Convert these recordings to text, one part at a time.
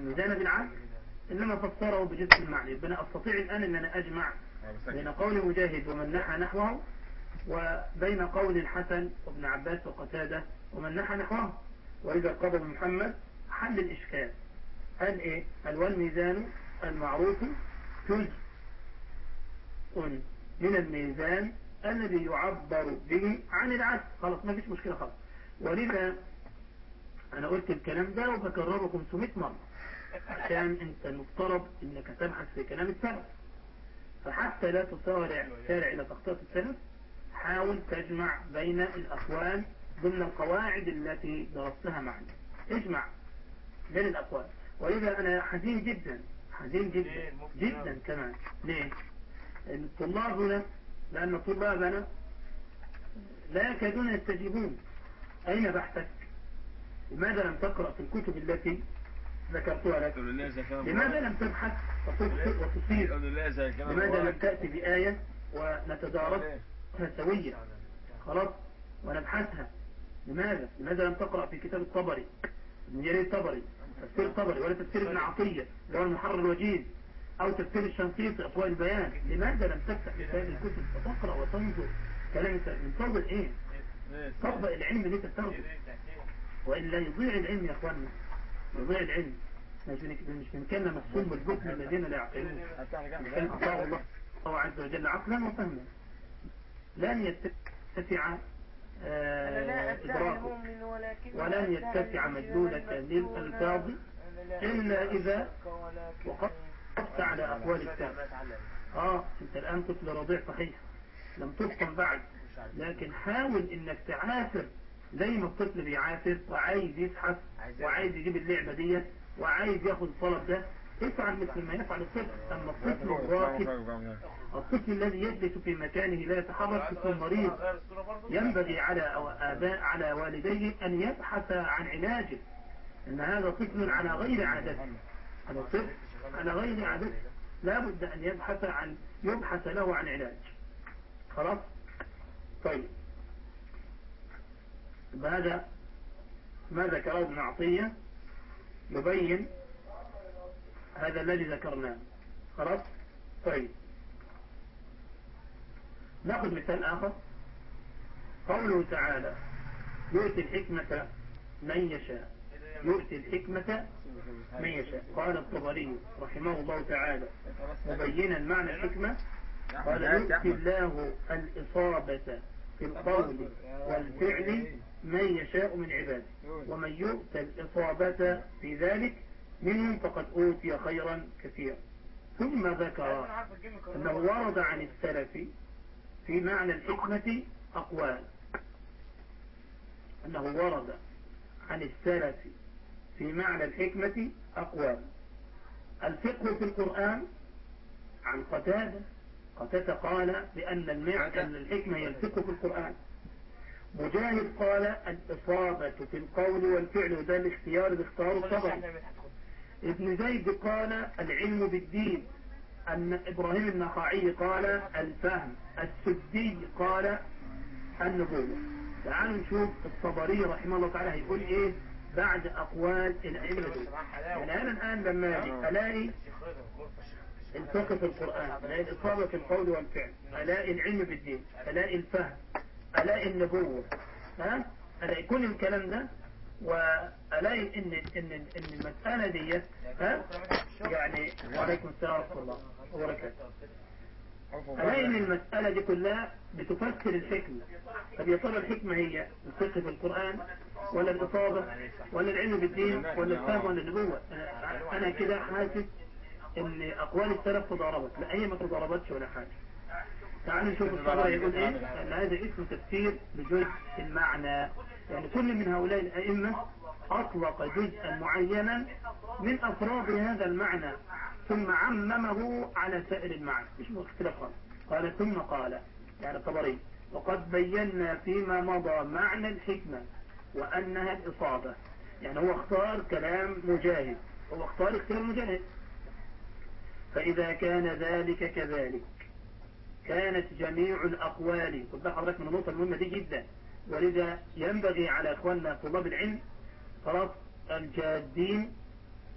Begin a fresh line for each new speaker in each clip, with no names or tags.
الميزان بالعدل إنما فسره بجزء المعنى يبقى أنا أستطيع الآن أن أنا أجمع بين قول مجاهد ومن نحى نحوه وبين قول الحسن وابن عباس وقتادة ومن نحى نحوه وإذا قضى محمد حل الإشكال قال إيه قال والميزان المعروف جزء من الميزان الذي يعبر به عن العدل خلاص ما فيش مشكلة خلاص ولذا أنا قلت الكلام ده وبكرره 500 مرة عشان أنت المفترض أنك تبحث في كلام السلف فحتى لا تسارع سارع إلى تخطيط السلف حاول تجمع بين الأقوال ضمن القواعد التي درستها معنا اجمع بين الأقوال ولذا أنا حزين جدا حزين جدا جدا كمان ليه؟ لأن طلابنا لأن طلابنا لا يكادون يستجيبون أين بحثك لماذا لم تقرأ في الكتب التي ذكرتها لك لماذا لم تبحث وتصير لماذا لم تأتي بآية ونتدارسها سويا خلاص ونبحثها لماذا لماذا لم تقرأ في كتاب الطبري ابن جرير الطبري تفسير الطبري ولا تفسير ابن عطية اللي هو المحرر الوجيز أو تفسير الشنقيطي أطوال البيان لماذا لم تفتح في هذه الكتب وتقرأ وتنظر كلام من إيه طبق العلم اللي تستخدم وإلا يضيع العلم يا أخواننا يضيع العلم مش بنتكلم الصم بالبكم الذين لا يعقلون كان أطاع الله الله عز وجل عقلا وفهما لن يتسع آه، إدراكه ولن يتسع مدلولك للألفاظ إلا إذا وقفت على أقوال السلف آه أنت الآن طفل رضيع صحيح لم تفطن بعد لكن حاول إنك تعافر زي ما الطفل بيعافر وعايز يزحف وعايز يجيب اللعبة دي وعايز ياخد الطلب ده افعل مثل ما يفعل الطفل أما الطفل الراكب الطفل الذي يجلس في مكانه لا يتحرك طفل مريض ينبغي على آباء على والديه أن يبحث عن علاجه إن هذا طفل على غير عادته هذا طفل على غير عادته لا بد أن يبحث عن يبحث له عن علاج خلاص طيب هذا ما ذكره ابن عطية يبين هذا الذي ذكرناه خلاص طيب ناخذ مثال آخر قوله تعالى يؤتي الحكمة من يشاء يؤتي الحكمة من يشاء قال الطبري رحمه الله تعالى مبينا معنى الحكمة قال يؤتي الله الإصابة في القول والفعل من يشاء من عباده ومن يؤتى الإصابة في ذلك منهم فقد أوتي خيرا كثيرا ثم ذكر أنه ورد عن السلف في معنى الحكمة أقوال أنه ورد عن السلف في معنى الحكمة أقوال الفقه في القرآن عن قتادة قتادة قال بأن المعنى الحكمة هي الفقه في القرآن مجاهد قال الإصابة في القول والفعل وده الاختيار الاختيار الطبعي ابن زيد قال العلم بالدين أن إبراهيم النخعي قال الفهم السدي قال النبوة تعالوا نشوف الطبري رحمه الله تعالى هيقول ايه بعد أقوال العلم دول يعني أنا الآن لما أجي ألاقي الفقه في القرآن ألاقي الإصابة في القول والفعل ألاقي العلم بالدين ألاقي الفهم ألاقي النبوة ها ألاقي كل الكلام ده وألاقي إن إن إن المسألة دي ها يعني وعليكم السلام ورحمة الله وبركاته ألاقي إن المسألة دي كلها بتفسر الحكمة طب يا ترى الحكمة هي الفقه في القرآن ولا الإصابة ولا العلم بالدين ولا الفهم ولا النبوة أنا كده حاسس إن أقوال السلف تضاربت لا هي ما تضاربتش ولا حاجة تعالوا نشوف الصبر يقول ايه ان هذا اسم تفسير لجزء المعنى يعني كل من هؤلاء الائمة اطلق جزءا معينا من افراد هذا المعنى ثم عممه على سائر المعنى مش اختلاف خالص قال ثم قال يعني الطبري وقد بينا فيما مضى معنى الحكمة وانها الاصابة يعني هو اختار كلام مجاهد هو اختار كلام مجاهد فاذا كان ذلك كذلك كانت جميع الأقوال خد بقى حضرتك من النقطة المهمة دي جدا ولذا ينبغي على أخواننا طلاب العلم خلاص الجادين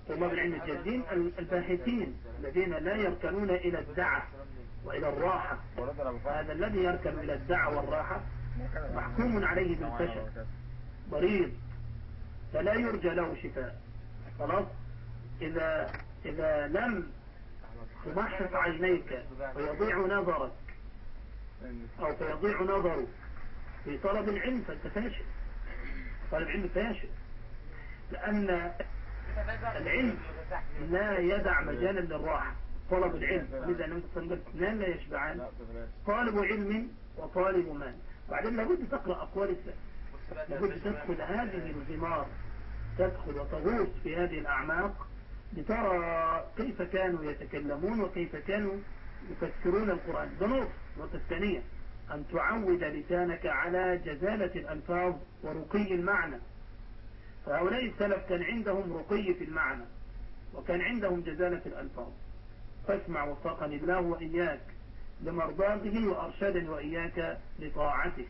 طلاب العلم الجادين الباحثين الذين لا يركنون إلى الدعة وإلى الراحة هذا الذي يركن إلى الدعة والراحة محكوم عليه بالفشل مريض فلا يرجى له شفاء خلاص إذا إذا لم تمحص عينيك ويضيع نظرك أو فيضيع نظرك في طلب العلم فأنت فاشل طالب علم فاشل لأن العلم لا يدع مجالا للراحة طلب العلم ولذا النبي صلى الله عليه لا يشبعان طالب علم وطالب مال بعدين لابد تقرأ أقوال السلف لابد تدخل هذه الغمار تدخل وتغوص في هذه الأعماق لترى كيف كانوا يتكلمون وكيف كانوا يفسرون القرآن ده نقطة الثانية أن تعود لسانك على جزالة الألفاظ ورقي المعنى فهؤلاء السلف كان عندهم رقي في المعنى وكان عندهم جزالة الألفاظ فاسمع وفقني الله وإياك لمرضاته وأرشدني وإياك لطاعته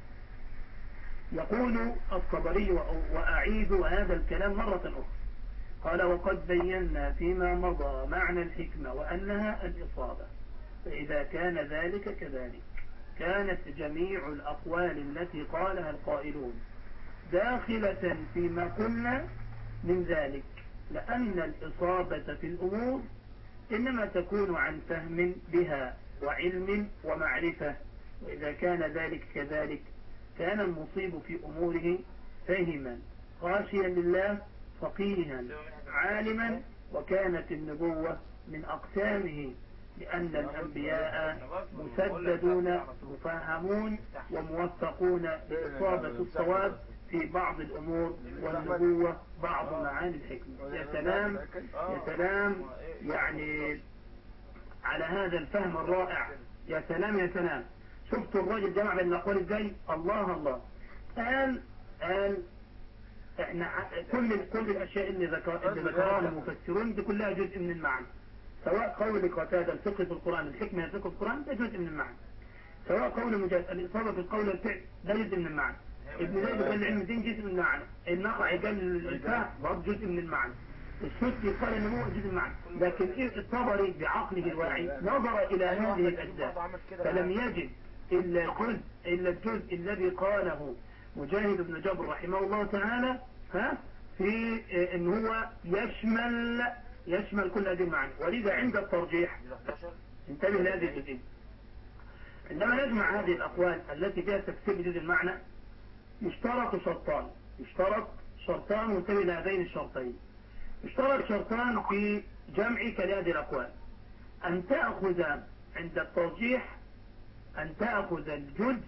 يقول الطبري وأعيد هذا الكلام مرة أخرى قال وقد بينا فيما مضى معنى الحكمة وأنها الإصابة فإذا كان ذلك كذلك كانت جميع الأقوال التي قالها القائلون داخلة فيما قلنا من ذلك لأن الإصابة في الأمور إنما تكون عن فهم بها وعلم ومعرفة وإذا كان ذلك كذلك كان المصيب في أموره فهما خاشيا لله فقيها عالما وكانت النبوة من أقسامه لأن الأنبياء مسددون مفهمون وموفقون لإصابة الصواب في بعض الأمور والنبوة بعض معاني الحكمة يا سلام يا سلام يعني على هذا الفهم الرائع يا سلام يا سلام شفت الراجل جمع بين الأقوال ازاي الله الله قال قال احنا كل كل الاشياء اللي ذكر اللي ذكرها المفسرون دي كلها جزء من المعنى سواء قول قتادة الفقه في القرآن الحكمة الفقه في القرآن ده جزء من المعنى سواء قول مجاهد الإصابة في القول والفعل ده جزء من المعنى ابن زيد قال العلم دين جزء من المعنى النقع قال الفهم برضه جزء من المعنى السدي قال النمو جزء من المعنى لكن إيه الطبري بعقله الواعي نظر إلى هذه الأجزاء فلم يجد إلا الجزء إلا الجزء الذي قاله مجاهد بن جبر رحمه الله تعالى ها في ان هو يشمل يشمل كل هذه المعاني ولذا عند الترجيح انتبه لهذه الجزئية عندما نجمع هذه الأقوال التي فيها تفسير جزء المعنى يشترط شرطان يشترط شرطان وانتبه لهذين الشرطين يشترط شرطان في جمعك لهذه الأقوال أن تأخذ عند الترجيح أن تأخذ الجزء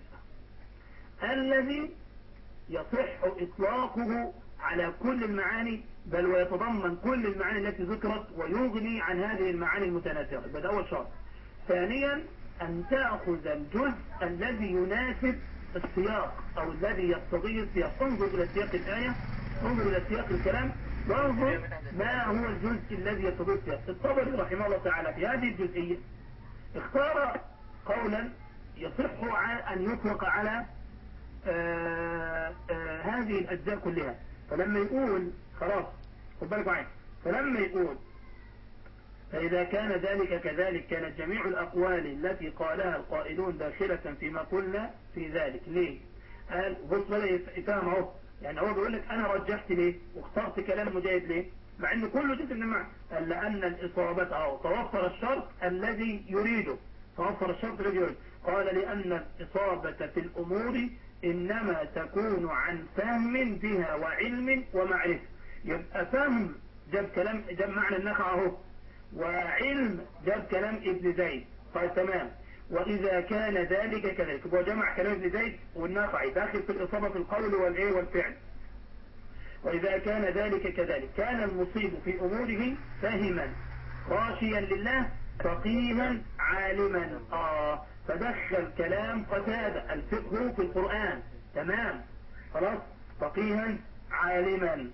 الذي يصح إطلاقه على كل المعاني بل ويتضمن كل المعاني التي ذكرت ويغني عن هذه المعاني المتناثرة يبقى أول شرط ثانيا أن تأخذ الجزء الذي يناسب السياق أو الذي يقتضيه السياق انظر إلى سياق الآية انظر إلى سياق الكلام وانظر ما هو الجزء الذي يقتضيه السياق الطبري رحمه الله تعالى في هذه الجزئية اختار قولا يصح أن يطلق على آآ آآ هذه الأجزاء كلها فلما يقول خلاص خد بالك معي فلما يقول فإذا كان ذلك كذلك كانت جميع الأقوال التي قالها القائلون داخلة فيما قلنا في ذلك ليه قال بص بدأ يفهم اهو يعني هو بيقول لك أنا رجحت ليه واخترت كلام مجاهد ليه مع أن كله جزء من المعنى قال لأن الإصابة أهو توفر الشرط الذي يريده توفر الشرط الذي يريده قال لأن الإصابة في الأمور إنما تكون عن فهم بها وعلم ومعرفة يبقى فهم جاب كلام جاب معنى النخع اهو وعلم جاب كلام ابن زيد طيب تمام وإذا كان ذلك كذلك هو جمع كلام ابن زيد والنخعي داخل في الإصابة في القول والإيه والفعل وإذا كان ذلك كذلك كان المصيب في أموره فهما خاشيا لله فقيها عالما آه فدخل كلام قتادة الفقه في القرآن تمام خلاص فقيها عالما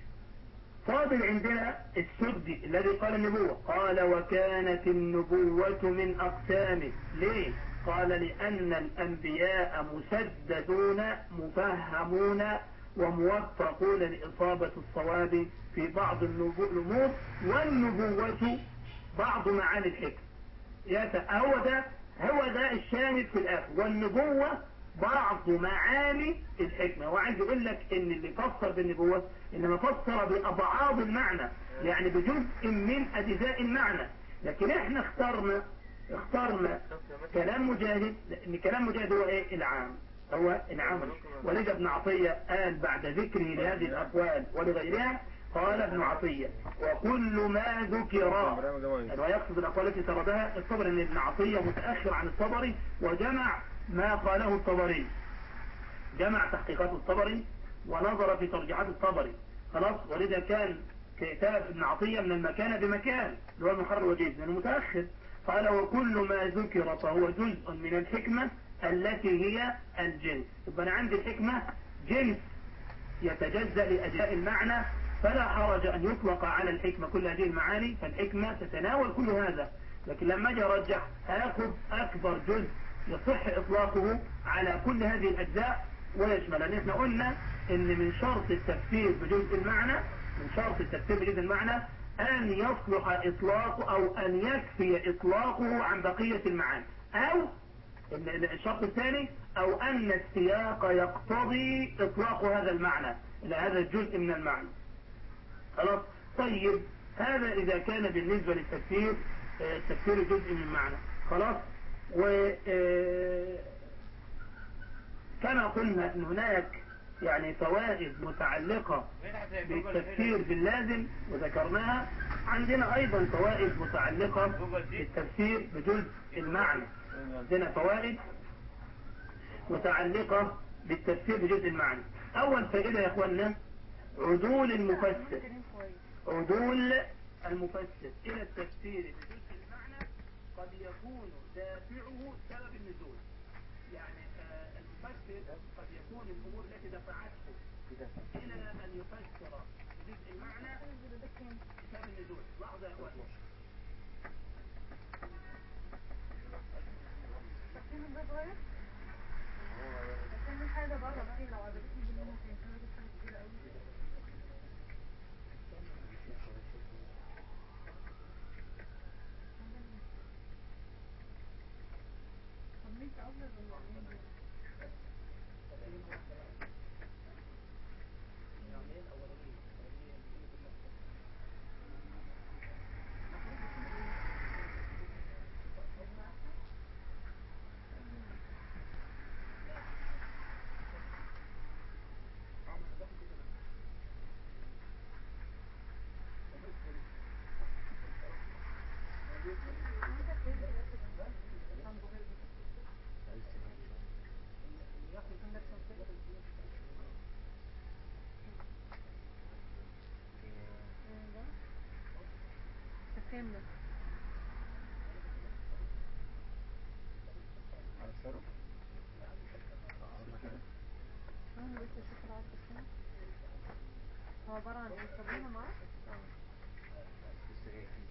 فاضل عندنا السدي الذي قال النبوة قال وكانت النبوة من أقسامه ليه قال لأن الأنبياء مسددون مفهمون وموفقون لإصابة الصواب في بعض الأمور والنبوة بعض معاني الحكم يا هو ده هو ده الشاهد في الآخر والنبوة بعض معاني الحكمة وعايز يقول لك ان اللي فسر بالنبوة انما فسر بأبعاض المعنى يعني بجزء من أجزاء المعنى لكن احنا اخترنا اخترنا كلام مجاهد لان كلام مجاهد هو ايه العام هو العام ولذا ابن عطية قال بعد ذكره لهذه الأقوال ولغيرها قال ابن عطية وكل ما ذكر ويقصد الأقوال التي سردها الطبري ان ابن عطية متأخر عن الطبري وجمع ما قاله الطبري جمع تحقيقات الطبري ونظر في ترجيحات الطبري خلاص ولذا كان كتاب ابن عطية من المكان بمكان اللي هو المخرج وجيز لأنه متأخر قال وكل ما ذكر فهو جزء من الحكمة التي هي الجنس يبقى أنا عندي الحكمة جنس يتجزأ لأجزاء المعنى فلا حرج أن يطلق على الحكمة كل هذه المعاني فالحكمة تتناول كل هذا لكن لما أجي أرجح هاخد أكبر جزء يصح إطلاقه على كل هذه الأجزاء ويشمل لأن احنا قلنا ان من شرط التفسير بجزء المعنى من شرط التفسير بجزء المعنى أن يصلح إطلاقه أو أن يكفي إطلاقه عن بقية المعاني أو الشرط الثاني أو أن السياق يقتضي إطلاق هذا المعنى إلى هذا الجزء من المعنى خلاص طيب هذا إذا كان بالنسبة للتفسير تفسير جزء من المعنى خلاص و كما قلنا أن هناك يعني فوائد متعلقة بالتفسير باللازم وذكرناها عندنا أيضا فوائد متعلقة بالتفسير بجزء المعنى عندنا فوائد متعلقة بالتفسير بجزء المعنى أول فائدة يا أخوانا عدول المفسر عدول المفسر إلى التفسير بجزء المعنى قد يكون دافعه سبب النزول يعني المفسر قد يكون الأمور التي دفعته إلى أن يفسر بجزء المعنى سبب النزول لحظة يا أخوانا
حاجة بره بقى لو عجبتني بالله كانت حاجة كبيرة قوي طمنت أفضل ولا عمين كاملة
على الشرق
انا لسه اشوف العرض السنة هو عبارة عن ايه صابونة معاه؟ اه
لسه جاي فيه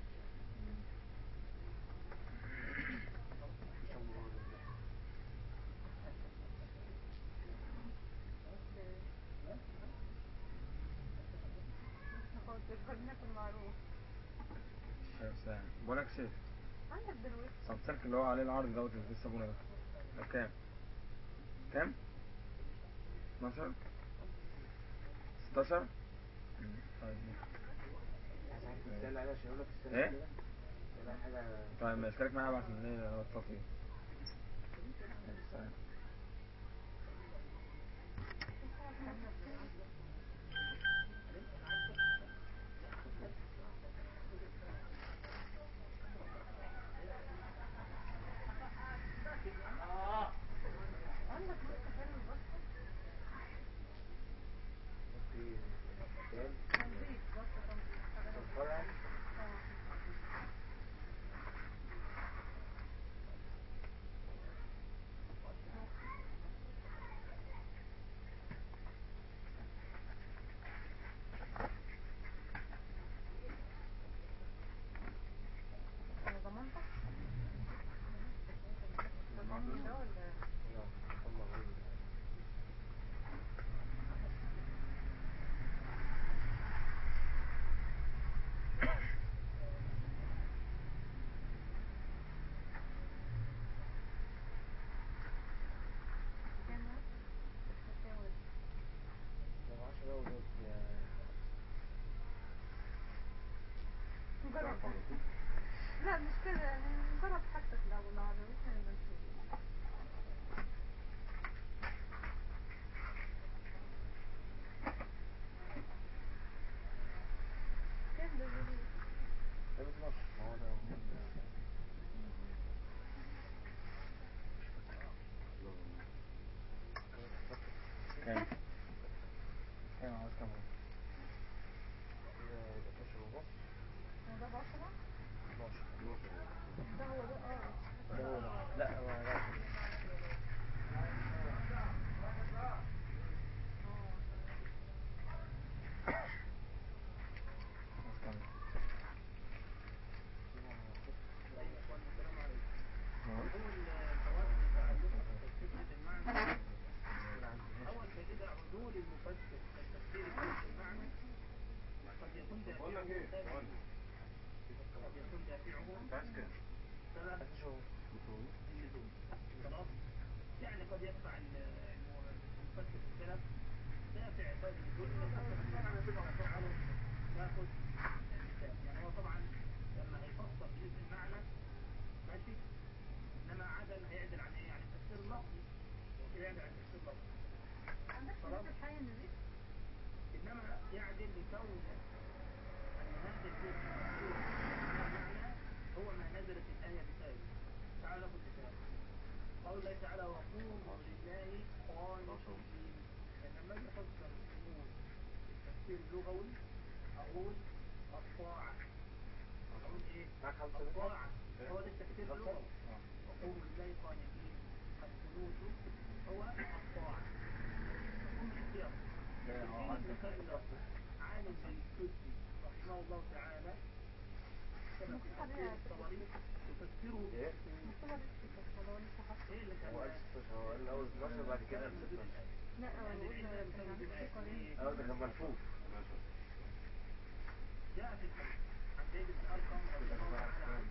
خلاص خلينا في المعروف
شايف ساعة بقولك شايف
عندك دلوقتي
سامسونج اللي هو عليه العرض دوت اللي لسه بقوله ده ده كام؟ كام؟ 12 16 مم، طيب ايه؟ طيب ما اشترك معايا ابعت من ايه واتساب فيه
عندك نص حلو البصل تنظيف بصل تنظيف حاجة اه نجرب لا مش كده يعني نجرب حاجتك الأول لو عجبتنا يبقى نشوف كام ده جديد؟
ده بالظبط ما هو ده كام كام عاوز كام كده يبقى 12 ونص
هو ده بعشرة؟
12
ده هو ده اه
ده هو ده. لا ما لا عاوز كام
طيب يا اخوان السلام عليكم
اه.
هو الفوائد التعلق بتثبيت المعنى أول فائدة عدول المفسر التفسير في المعنى قد يكون دافعه سبب قد يكون دافعه سبب اللزوم خلاص يعني قد يدفع ال- المفسر السلف دافع سبب اللزوم تعالوا ناخذ مثال يعني هو طبعا لما هيفسر جزء المعنى ماشي انما عدل هيعدل عن ايه؟ عن التفسير اللفظي وكده يعدل عن التفسير اللفظي
عندك شهادة الحياة النبي؟
إنما يعدل لكون أن هذا الجزء المذكور في المعنى هو ما نزلت الآية بسببه. تعالوا ناخذ مثال. قول الله تعالى وقوموا لله قانتين. لما أجي أفسر الأمور بالتفسير اللغوي أقول الطاعة. أقول إيه؟
معاك خمسة دقايق؟
الطاعة. هو ده التفسير
خمسة؟
اللغوي.
اه.
وقوموا لله قانتين. القنوت هو الطاعة. ثم السياق.
لا، اه، عندك.
عالم السدي رحمه الله تعالى كما في تفسير الطبري يفسره
إيه؟
بالسكون
مصطفى بس كده لو لسه حاطه
ايه اللي كان
هو قال 16 هو قال الأول 12 بعد كده قال 16
لا انا بقول كان عندي ثقة ليه
اه ده كان ملفوف
جاء في الحديث عن زيد بن ارقم رضي الله تعالى عنه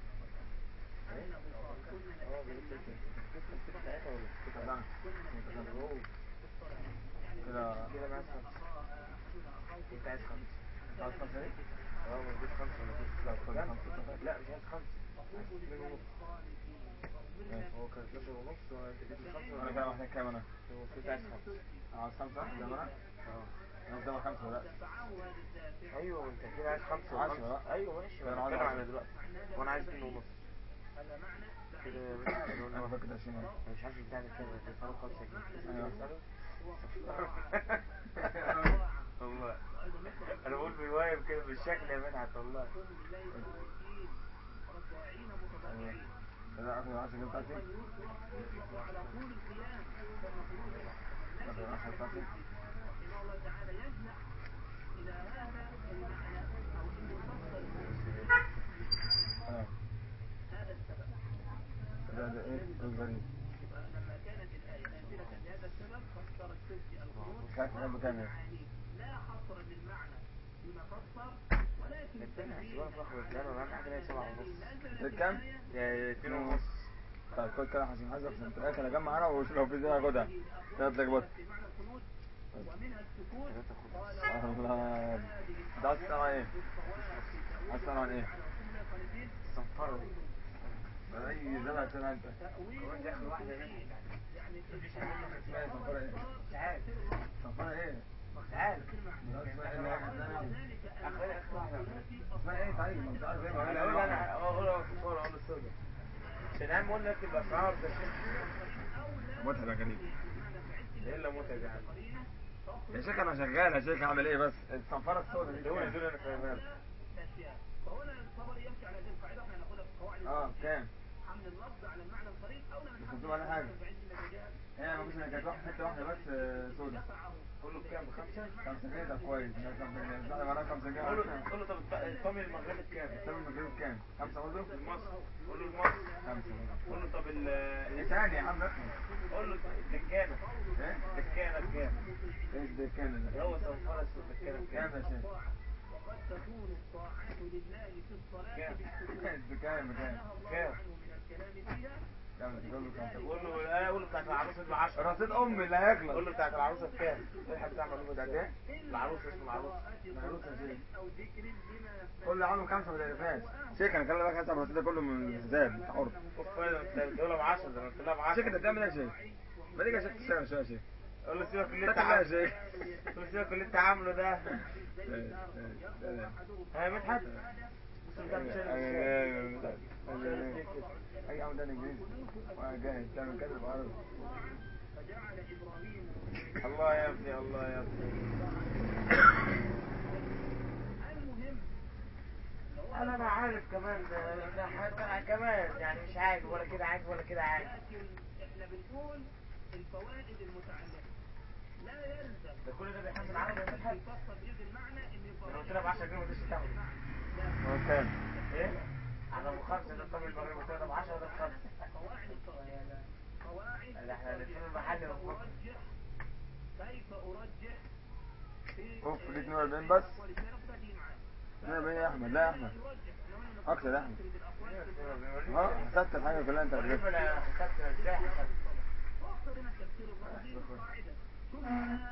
انه قال كنا
اه بيقول
نتكلم
كده القصة الست بتاعتها ولا الست بتاعتها؟
كنا نتكلم
متكلمون
في الصلاة يعني
كده-
كنا
كده معاك
أخاه-
خمسة.
احدنا اخاه في
انت عايز خمسة
كان
عايز خمسة ايه؟
بيحدث
اه ما اديش خمسة ما اديش لا خد خمسة لا مش عايز خمسة عايز
فقوموا
اتنين
لله
ونص
قانتين فأمرنا
ماشي هو كان 12 ونص وانت اديتني خمسة
انا
وانا
كام واحد كام انا
هو كنت عايز خمسة
عاوز خمسة زي ما انا
اه
انا زي ما خمسة دلوقتي
دفعه هذا الدافع
ايوه ما انت كده عايز خمسة
عشرة
وخمسة
بقى.
ايوه ماشي
كده
انا
أنا عايز
بتكلم
عشرة.
على دلوقتي
معناه
وانا عايز
ده
اتنين ونص
هذا معنى
كده
بعيد
بس
انا
انا
فاكر عشرين واحد
مش عارف بتاع ده كام ده صار خمسة جنيه
أيوة.
اسأله
هو الطاعة الطاعة
والله
وأيضا نطلق
انا بقول بالوايب كده بالشكل يا مدحت والله
قوموا لله قانتين ركاعين متضرعين
كده اخر عشرة جبت
وأيضا
عشرين
يطلق يطلق على طول القيام كما خروج
أخر عشرة بتاعتي
رحمه الله تعالى يجمع إلى هذا المعنى أو إنه يفسر المسلم بالمعنى
اه
هذا السبب
ده ده ايه الغريب
يبقى لما كانت الآية نازلة لهذا السبب فسر السبكي القنوت
كانت كام بكام يعني؟
معانيه لا حصر للمعنى فيما فسر ولكن
الدنيا
تنبيها
هتبقى في أخر الكلام، أهم حاجة إن هي سبعة
الذي
ونص.
نزلت
بكام؟
الآية
يا اتنين ونص
طيب خد كده عشان عايز احسن في الاخر اجمع انا وشوف لو في زي اخدها ثلاث لجبات
في معنى القنوت ومنها السكوت قال
الله ده عايز تسأل عن ايه؟ عايز تسأل عن ايه؟
الصنفرة دي
اي زي ما هتسأل انت
هو انت اخر واحدة منها
يعني
اسمها ايه صنفرة ايه؟
تعال
صنفرة ايه؟
تعال
ده اسمها ايه اللي هي حسنانة؟
اخر اخر واحدة
اسمها ايه طيب؟ ما انت عارف ايه ما
انا اقول انا اقول له الصنفرة اقول له السوداء عشان عم اقول لك الاسعار ده
متعب يا كريم
ايه اللي متعب يا عم
يا شيخ انا شغال يا شيخ اعمل ايه بس الصنفرة السوداء دي
دول
كام؟
دول انا فاهمها
اشياء فهنا الطبري يمشي على هذه القاعده احنا ناخذها في قواعد
اه
التوحيد.
كام؟
حمل اللفظ على المعنى الصريح او لا
مش
نحمل
مكتوب عليه حاجة.
بعد المزاجات
هي مثلا كانت واحدة حتة واحدة بس آه، سوداء
دفعه
قول له بكام بخمسة
خمسة جنيه طب كويس ده خمسة جنيه لا معناها خمسة جنيه
قول له
كام؟
قول له طب الطمي المغربي بكام
الثمن المجرد كام؟ خمسة برضه؟
المصري قول له المصري
خمسة برضه
قول له طب ال
ايه ثاني يا عم اخلص
قول له الدكانة
ايه؟
الدكانة بكام
ايش ده كان ده؟
هو صنفرة الدكانة
كام
بكام
يا شيخ؟
وقد تكون الطاعات لله في الصلاة
كام؟
بالسكوت
ايش ده كام
ما
كام؟
نهى الله
كام؟
عنه من الكلام فيها
لا ما تقول له كام
قول له لا قول له بتاعت العروسه دي ب 10
رصيد امي اللي
قول
هيخلص
له بتاعت العروسه بكام؟ الحق بتاع معلومه
بتاعت
ده
ايه؟
العروسه اسمه العروسه
العروسه يا شيخ
أو ذكر بما
كل عام خمسة ما تعرفهاش شيخ انا خلي بالك هسه الرصيد ده كله من الحساب انت حر
كفايه ده انت بتقولها ب 10 ده انا قلت لها ب 10
شيخ انت بتعمل ايه يا شيخ؟ ما تيجي يا شيخ تشتغل شويه يا شيخ
قول له سيبك من اللي انت
اتق الله يا
عامله
شيخ
قول له سيبك من اللي انت عامله ده
لا، لا، لا.
ها يا مدحت بص ده مش أنا مش أنا.
اي عم ده انجليزي وانا جاهز تعمل كده بعربي
فجعل إبراهيم
الله يا ابني الله يا ابني
المهم
انا انا عارف كمان ده ده حاجة كمان يعني مش عاجب ولا كده عاجب ولا كده عاجب
لكن احنا بنقول الفوائد المتعلقة لا يلزم
ده كل ده بيحمل عربي يا مدحت
يفسر بإذن المعنى ان
انا قلت لها ب 10 جنيه ما تقدرش تاخده
هو كام؟
ايه؟ انا ابو خمسه ده طب المغرب قلت لها ب 10 ده بخمسه
قواعد الترجيح قواعد
ده احنا هنقفل المحل
كيف
ونفكر.
أرجح كيف أرجح في
اوف دي 42 بس
أقوال السلف ده دي معانا
42 يا احمد لا يا احمد
يرجح لو أنا
اكتر يا احمد
نفرد الأقوال ثم
اه حسبت الحاجه كلها انت عرفتها
الربا انا خدت ازاي حسبت
واقصد هنا التفسير الرمزي قاعدة ثم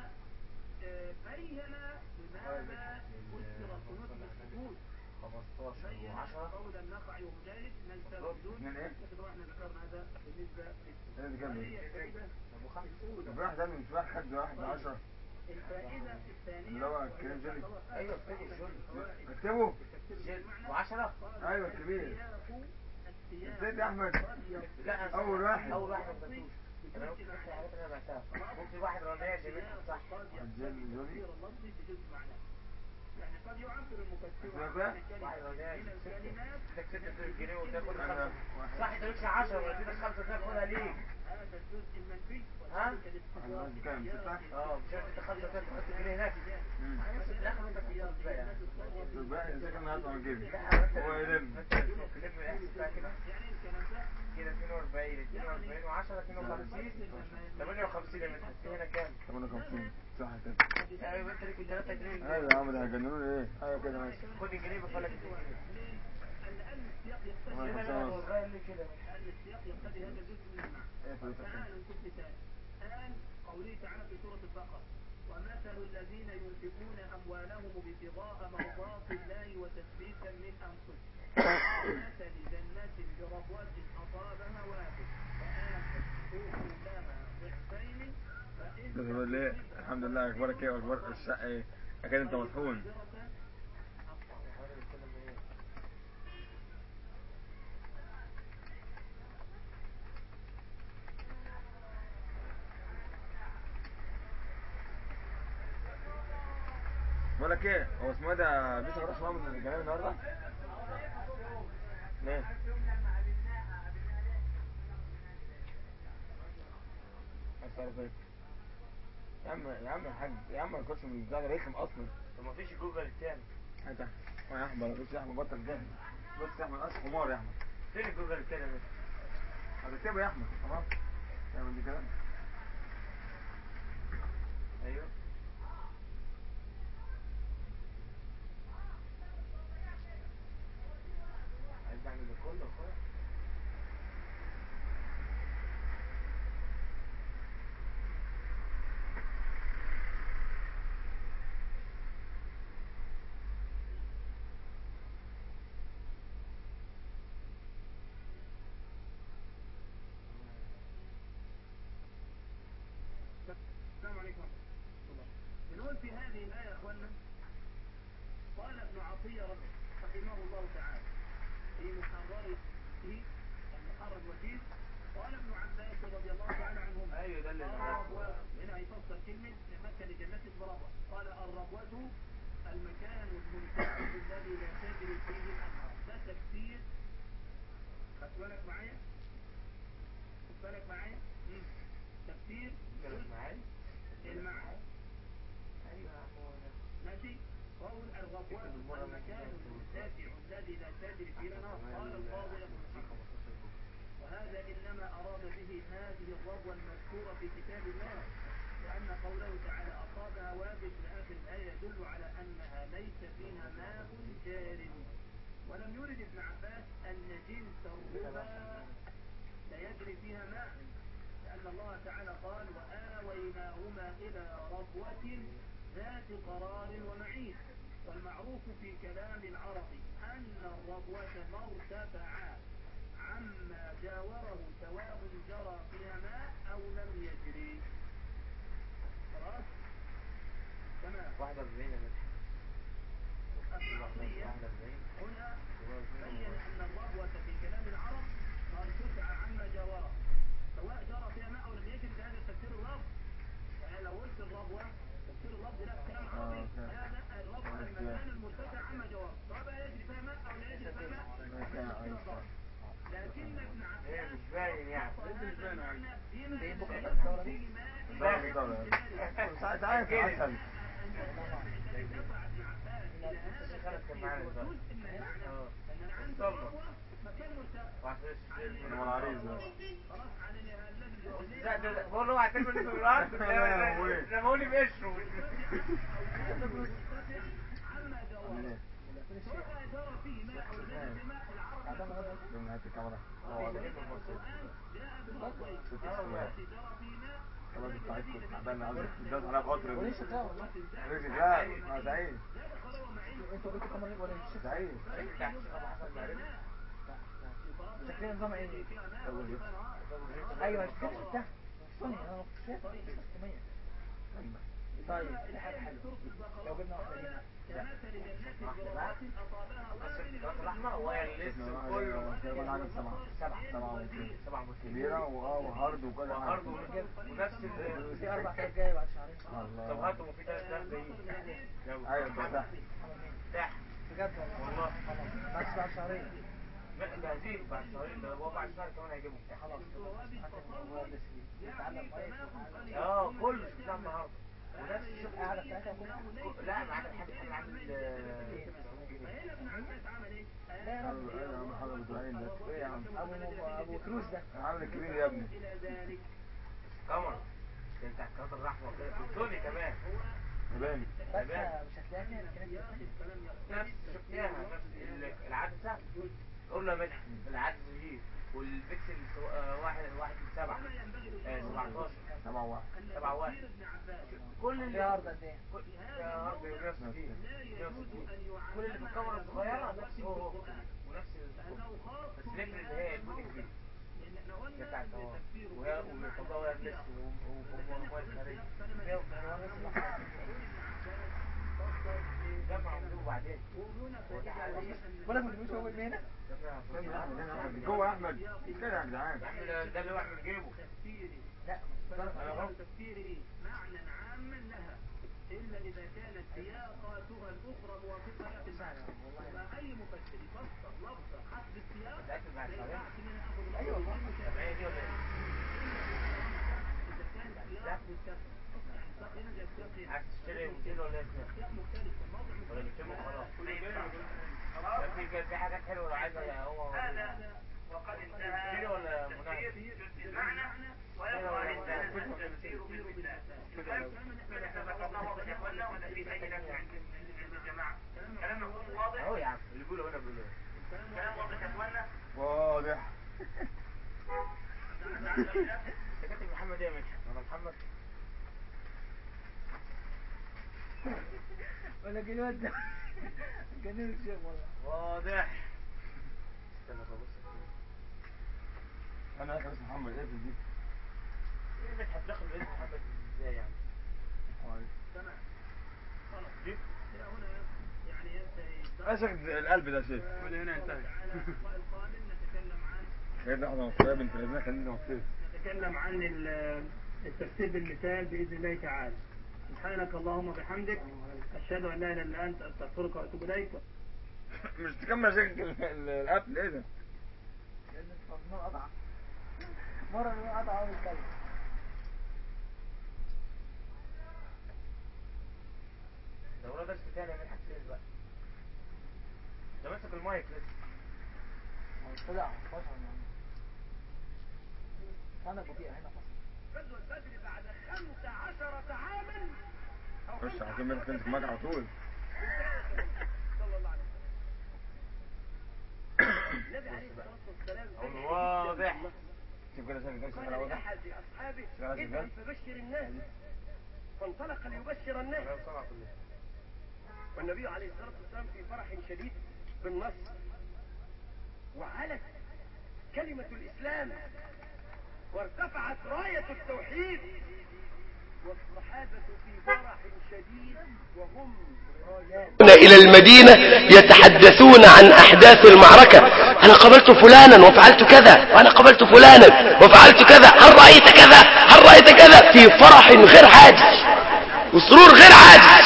آه، بين لماذا فسر القنوت بالسكوت
15
بين
و10
قول النخعي ومجالس نلتف بدون
من ايه؟
لكن طبعا احنا ذكرنا هذا بالنسبة للسكوت
ايه دي كام
هذه هي الفائدة
ابو خمسه
الأولى
في واحد تاني مش واحد خد واحد 10
الفائدة الثانية
اللي هو كريم جيلي
ايوه افتكر الجول
اكتبه
جيل و10
ايوه كبير
السياق
ازاي يا احمد
لا أنا
أول
سمعت-
واحد.
اول واحد ما كتبتوش انا قلت بس الحاجات اللي انا بعتها ممكن واحد رميها جابتها صح
الجيل جولي
اللفظي بجزء معناه يعني قد يعبر المفسر
اسمه
عن
ايه؟
كلمة
واحد رميها
من الكلمات
انك كسبت جنيه وتاخد
انا
خمسه
واحد
صح انت لكش 10 ولا اديتك خمسه تاخدها ليه؟
هذا الجزء المنفي
ها؟
وذلك
انا
الاستقرار
قصدي كام ستة
اه مش انت خمسه تاخد تحط جنيه هناك
امم
بس في الاخر انت بتاخد بقى يعني
الباقي اذا كان هات وانا جيبي
لا انت
هو يلم
انت تلم الاحساس بقى كده
يعني الكلام ده
كده 42 42 و10 52 58 يا مدحت في هنا كام؟
58 صح كده
ايوه انت ليك 3 جنيه
ايوه يا عم ده هيجننوني ايه ايوه كده ماشي
خد الجنيه بفلك 2 جنيه
لأن السياق يقتضي
الله
كده
يخلص.
انا صغير ليه كده؟
لأن السياق يقتضي هذا الجزء من المعنى
ايه فلوسك كام؟
تعالوا نشوف مثال الآن قوله تعالى في سورة البقرة ومثل الذين ينفقون أموالهم ابتغاء مرضات الله وتثبيتا من أنفسهم كمثل جنات بربوة أصابها وابل فآتت أكلها ضعفين فإن
ده بيقول ليه الحمد لله اخبارك ايه واخبار الشقه ايه اكيد انت مطحون بقول لك ايه هو اسمه ايه ده بيسا راح شويه من الكلام النهارده
ليه؟
عايز تعرف ايه يا عم يا عم الحاج يا عم الكرسي من البتاع ده رخم اصلا
طب ما فيش جوجل التاني
هات يا أحمد. يا احمد بص يا احمد بطل جهل بص يا احمد اصل حمار يا احمد
فين الجوجل التاني يا مدحت؟
هتكتبه يا احمد خلاص تعمل دي كده
ايوه عايز اعمل ده كله يا اخويا
السلام عليكم ورحمة الله بنقول في هذه الآية يا أخوانا قال ابن عطية رحمه الله تعالى في محرره المحرر الوكيل قال ابن عباس رضي الله تعالى عنهما
ايوه ده اللي
الربوة هنا هيفسر كلمة مثل جنة الربوة قال الربوة المكان المنتهى الذي لا تجري فيه الأنهار ده تفسير خد بالك معايا خد بالك معايا مم. تفسير
كلام معايا
المعنى
ايوه يا عم هو ده
ماشي قول الربوة المكان المرتفع الذي لا تجري فيه الأنهار قال القاضي ابن حزم وهذا إنما أراد به هذه الربوة المذكورة في كتاب الله لأن قوله تعالى أصابها وابل في آخر الآية يدل على أنها ليس فيها ماء جار ولم يرد ابن عباس أن جنس الربا لا يجري فيها ماء لأن الله تعالى قال وآويناهما إلى ربوة ذات قرار ومعين والمعروف في كلام العرب أن الربوة ما ارتفع عما جاوره سواء جرى فيها ماء أو لم يجري خلاص تمام
41 يا مدحت
العصرية
41
هنا بين أن الربوة في كلام العرب ما ارتفع عما جاوره سواء جرى فيها ماء أو لم يجري فهذا تفسير اللفظ يعني لو قلت الربوة تفسير اللفظ لا كلام عربي
آه،
هذا الربوة المكان المرتفع عما جاوره سواء بقى يجري فيها ماء أو لا يجري فيها ماء
مكان
مشكلة خالص. لكن ابن
هي
عباس
مش باين يعني
هذا المعنى بما
زي بكرة
يكون
الدورة
في
دي.
ماء
باين طبعا. ساعات عارف عسل انا العريس ده
لا ده ده- بقول له اوعى ترمي في الارض ده بقول لي بقشره
من نهاية الكاميرا خلاص بتاعتكم تعبان عايز الدرس عليها فترة دي
وليش ده والله
رزق لا ما سعيد
انتوا قلتوا كمان ولا مش
سعيد
شكلها نظام ايه ايوه شفتها شفتها صني انا ما كنتش شايفها طيب دي حاجه حلوه لو جبنا واحده منها
الكرات الاحمر وهي اللسه كله
كله عدد سبعة
سبعة
سبعة واتنين.
سبعة مسلمين
كبيرة واه وهارد وكل حاجة
وهارد ونفس ال
في اربع حاجات جايه بعد شهرين
الله
طب هاتوا في ثلاث ناس جايين يلا.
ايوه ده تحت
تحت
بجد والله
والله
بعد بعد شهرين
لا جاهزين بعد شهرين ده هو بعد شهر كمان هيجيبهم تحت
خلاص الموضوع ده سليم يتعلم كويس
اه كله شفناه النهارده ونفس
شوف القعده بتاعتها كلها
لا معاك الحاج حاجة عامل آه، 90 جنيه
لا يا رب
ايوه يا محمد ابراهيم ده ايه يا عم
ابو ابو فلوس ده
عامل الكبير يا ابني
قمر ده انت الكرات الاحمر كده في الدنيا كمان
ياباني
فاكهه مش هتلاقيها فيها الكلام ده
نفس شفناها نفس ال- العدسة قول له يا مدحت العدسة دي والبكسل سو- آه، واحد واحد من سبعة آه، 17
سبعة واحد
سبعة واحد كل
في
اللي
عرض قد ايه
كل يا رب 160 160 كل اللي في الكاميرا الصغيرة نفس هو هو ونفس الكل. بس نفرق اللي هي البودي كبير دي بتاعت هو وهي وطبقها وهي بلس وموبايل خارجي
فيها عنوان اسمه
جمع وجوه بعدين
ولا كنت مش هو هنا
استنى يا احمد هنا احمد جوه يا احمد كده يا جدعان
يا عم ده ده اللي واحد من جيبه
لا
أهو.
تفسيره معنى عاما لها إلا إذا كانت سياقاتها الأخرى موافقة لها في المعنى وما أي مفسر يفسر لفظة حسب السياق
متأكد بعد
لا
شهرين
يعطي من أخذ
ايوه والله
سبعية دي ولا ايه؟
إذا كان سياق مستقل يعني سياق هنا زي سياق هنا
عايز تشتري مثيل ولا ايه
سياق مختلف الموضع
ولا
مختلف
بتشمه خلاص
ما ينفعش.
لا في في حاجات حلوة لو عايزة هو
هذا
وقد
تشتري
انتهى
ولا مناسب
جزء المعنى ويبقى لسان التفسير بالمثال فنحن ذكرناه واضح يا اخوانا ولا في اي نفس عند عند الجماعه كلام يكون واضح
اهو يا عم اللي بيقوله هنا بيقوله
كلام واضح يا اخوانا
واضح
انت كاتب محمد ايه يا مدحت؟ انا محمد
ولا الواد ده جنين الشيخ والله
واضح استنى ببص
انا اخر اسمه محمد ايه في دي
ايه مدحت داخل باسم محمد ازاي يعني؟
تمام خلاص
دي
إلى هنا يعني ينتهي
اشك القلب ده شيء
هنا انتهى اللقاء القادم نتكلم عن
سيدنا احمد مصطفى بنت لذيذ خلينا مبسوط
نتكلم عن ال- التفسير بالمثال بإذن الله تعالى سبحانك اللهم وبحمدك أشهد أن لا إله إلا أنت أستغفرك وأتوب إليك
مش تكمل شكل القتل ايه ده
لان النور قطع مره النور قطع اول كلمه
ده ورا درس تاني يا مدحت فين بقى؟ ده ماسك المايك لسه
هو طلع فصل يعني انا بطيء هنا فصل
غزوة بدر بعد 15 عاما
خش على طول منك تمسك معاك على طول
صلى الله عليه وسلم النبي عليه الصلاة والسلام
واضح
شوف كده شكل شكل
قال
الأول ده
لأحد أصحابه
شغال
اذهب
شغال.
فبشر الناس فانطلق ليبشر الناس
كلام طبعا كله
والنبي عليه الصلاة والسلام في فرح شديد بالنصر وعلت كلمة الإسلام وارتفعت راية التوحيد والصحابة في فرح شديد وهم رايات
إلى المدينة يتحدثون عن أحداث المعركة أنا قبلت فلانا وفعلت كذا وأنا قبلت فلانا وفعلت كذا هل رأيت كذا هل رأيت كذا في فرح غير عادي وسرور غير عادي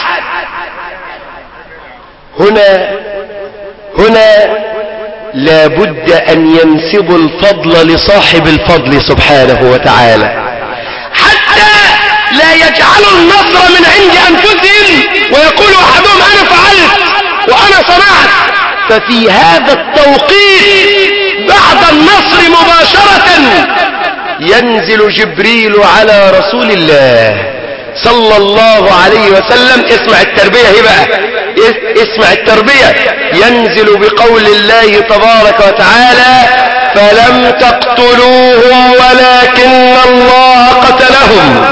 هنا هنا لابد أن ينسبوا الفضل لصاحب الفضل سبحانه وتعالى حتى لا يجعلوا النصر من عند أنفسهم ويقول أحدهم أنا فعلت وأنا صنعت ففي هذا التوقيت بعد النصر مباشرة ينزل جبريل على رسول الله صلى الله عليه وسلم اسمع التربية هي بقى اس- اسمع التربية ينزل بقول الله تبارك وتعالى فلم تقتلوهم ولكن الله قتلهم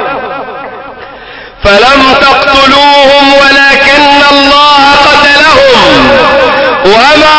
فلم تقتلوهم ولكن الله قتلهم وما